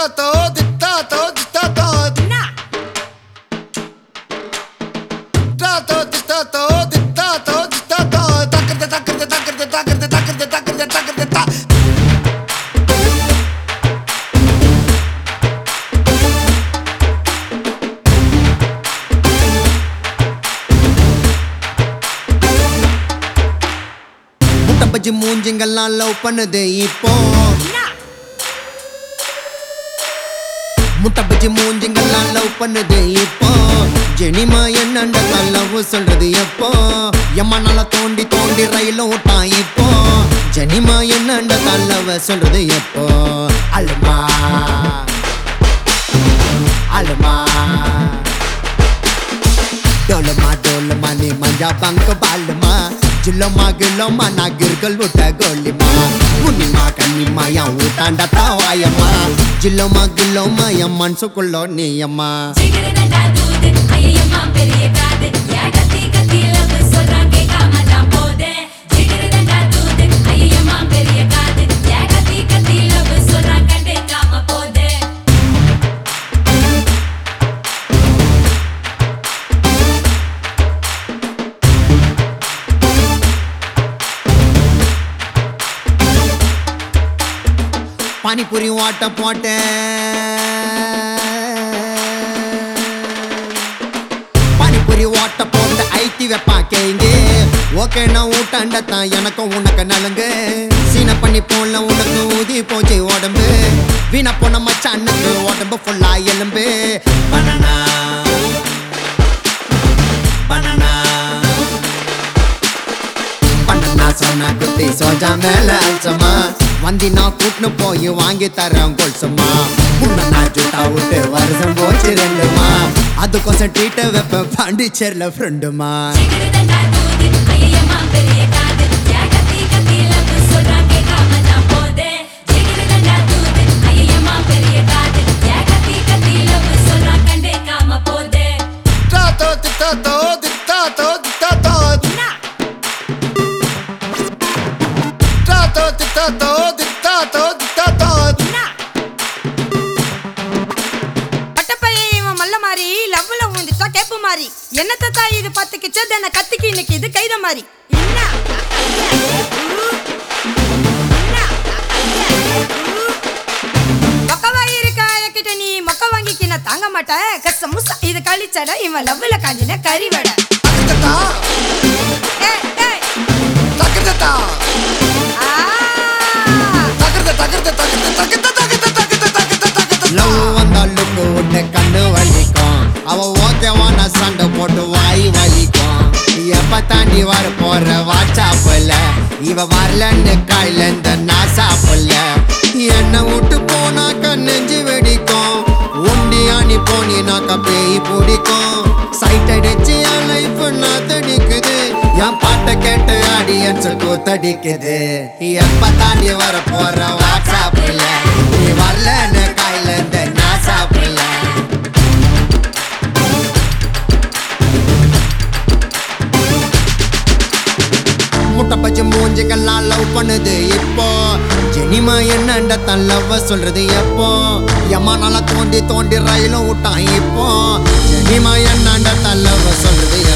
தித்தாத்தோ தித்தாத்தோ தித்தாத்தோ தித்தாத்தோ தித்தாத்தோ தித்தாத்தோ தித்தாத்தோ தக்கறது தக்கறது தக்கறது தக்கறது தக்கறது தக்கறது தக்கறது தா முட்டை பஜ்ஜி மூஞ்சிங்கெல்லாம் லவ் பண்ணுது இப்போ முட்டை பஜ்ஜி மூஞ்சிங்கெல்லாம் லவ் பண்ணுது இப்போ ஜெனிமா என்னண்ட லவ் சொல்றது எப்போ எம்மா நல்லா தோண்டி தோண்டி ரயிலும் விட்டான் இப்போ ஜெனிமா என்னண்ட லவ் சொல்றது எப்போ அழுமா அழுமா டோலமா டோலமா நீ மஞ்சா பங்க பாலுமா ஜில்லம்மா கில்லம்மா நான் கிர்கள் விட்ட கோலிமா முன்னிமா கண்ணிமா என் ஊட்டாண்ட தாவாயம்மா ஜில்லம்மா கில்லம்மா என் மனசுக்குள்ளோ நீயம்மா ஜிகிருதண்டா தூது, ஐயையம்மா பெரிய காது. ஏன் கத்தி கத்தி love சொல்றான் கேட்காம தான் போதே. ஜிகிருதண்டா தூது, ஐயையம்மா பெரிய காது. ஏன் கத்தி கத்தி love சொல்றான் கண்டுக்காம போதே. பானிபூரி ஓட்ட போட்டேன் பானிபூரி ஓட்ட போட்டு ஐத்தி வைப்பான் கேங்க ஓகே நான் ஊட்டாண்ட தான் எனக்கும் உனக்கு நலுங்கு சீன பண்ணி போல உனக்கு ஊதி போச்சு உடம்பு வீணா போன மச்சானுக்கு உடம்பு ஃபுல்லா எலும்பு பனானா பனானா பண்ணா சொன்னா குத்தி சோஜா மேல அல்சமா வந்தி நான் கூட்டுன்னு போய் வாங்கி தரேன் கொல்சமா முன்ன நான் ஜூட்டா விட்டு வருஷம் போச்சு ரெண்டுமா அதுக்கோசம் ட்ரீட்டை வைப்பேன் பாண்டிச்சேரியில் ஃப்ரெண்டுமா ஜிகிருதண்டா தூது, ஐயையம்மா பெரிய காது. ஏன் கத்தி கத்தி love சொல்றான் கேட்காம தான் போதே. ஜிகிருதண்டா தூது, ஐயையம்மா பெரிய காது. ஏன் கத்தி கத்தி love சொல்றான் கண்டுக்காம போதே. தித்தாத்தோ தித்தாத்தோ தித்தாத்தோ தித்தாத்தோ தித்தாத்தோ தித்தாத்தோ தித்தாத்தோ தித்தாத்தோ பட்டப்பையன் இவன் மல்ல மாறி லவ்ல ஊந்துட்டா கேப்பு மாறி என்னத்த தாய் இது பத்துக்குச்சு தென்ன கத்திக்கு இன்னைக்கு இது கைத மாறி என்ன மொக்கவாய் இருக்கா என்கிட்ட நீ மொக்க வாங்கிக்கு நான் தாங்க மாட்டேன் கச முசா இது கழிச்சட இவன் லவ்ல காஞ்சின கறி வடை தக்கத்தா ஏய், ஏய், தக்கத்தா ஆ. தக்கத்த தக்கத்த தக்கத்த தக்கத்த தக்கத்த தக்கத்த தக்கத்த தக்கத்த லவ் வந்தாலும் விட்டு கண்ணு வலிக்கும் அவ ஓகேவான சண்டை போட்டு வாய் வலிக்கும் எப்ப தாண்டி வர போற வாட்சாப்புல இவ வரலன்னு காயில இந்த நாசாப்புல என்ன விட்டு போனாக்க நெஞ்சு வெடிக்கும் உண்டி அணி போனினாக்க பேய் பிடிக்கும் சைட் அடிச்சு என் லைஃப் நான் தடிக்குது என் பாட்டை கேட்டு ஆடியன்ஸ் கூத்தடிக்குது எப்ப தாண்டி வர போற வாட்ஸ்அப்ல நீ வரலன்னு காயில இந்த நாசாப்புல முட்டை பச்சை மூஞ்சிக்கெல்லாம் லவ் பண்ணுது இப்போ ஜெனிமா என்னண்ட தன் லவ் சொல்றது எப்போ எம்மா நல்லா தோண்டி தோண்டி ரயிலும் விட்டான் இப்போ ஜெனிமா என்னண்ட தன் லவ் சொல்றது